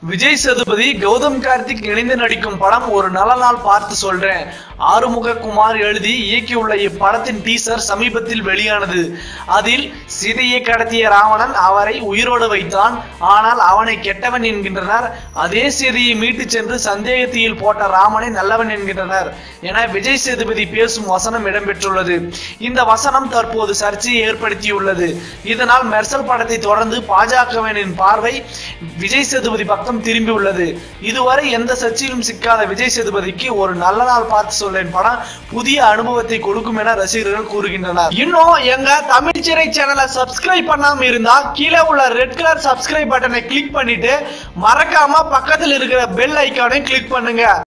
விஜய் சேதுபதி கௌதம் கார்த்திக் இணைந்து நடிக்கும் படம் ஒரு நல்ல நாள் பார்த்து சொல்றேன் ஆறுமுக குமார் எழுதி இயக்கியுள்ள இப்படத்தின் டீசர் சமீபத்தில் வெளியானது அதில் சீதையை கடத்திய ராவணன் அவரை உயிரோடு வைத்தான் ஆனால் அவனை கெட்டவன் என்கின்றனர் அதே சீதையை மீட்டு சென்று சந்தேகத்தீயில் போட்ட ராமனை நல்லவன் என்கின்றனர் என விஜய் சேதுபதி பேசும் வசனம் இடம்பெற்றுள்ளது இந்த வசனம் தற்போது சர்ச்சையை ஏற்படுத்தியுள்ளது இதனால் மெர்சல் படத்தை தொடர்ந்து பாஜகவினின் பார்வை விஜய் சேதுபதி பக்கம் திரும்பியுள்ளது இதுவரை எந்த சர்ச்சையிலும் சிக்காத விஜய் சேதுபதிக்கு ஒரு நல்ல நாள் பார்த்து சொல்லேன் படம் புதிய அனுபவத்தை கொடுக்கும் என ரசிகர்கள் கூறுகின்றனர் இன்னும் எங்க தமிழ் சிறை சேனலை சப்ஸ்கிரைப் பண்ணாம இருந்தா கீழே உள்ள ரெட் கலர் சப்ஸ்கிரைப் பட்டனை கிளிக் பண்ணிட்டு மறக்காம பக்கத்தில் இருக்கிற பெல் ஐக்கானை கிளிக் பண்ணுங்க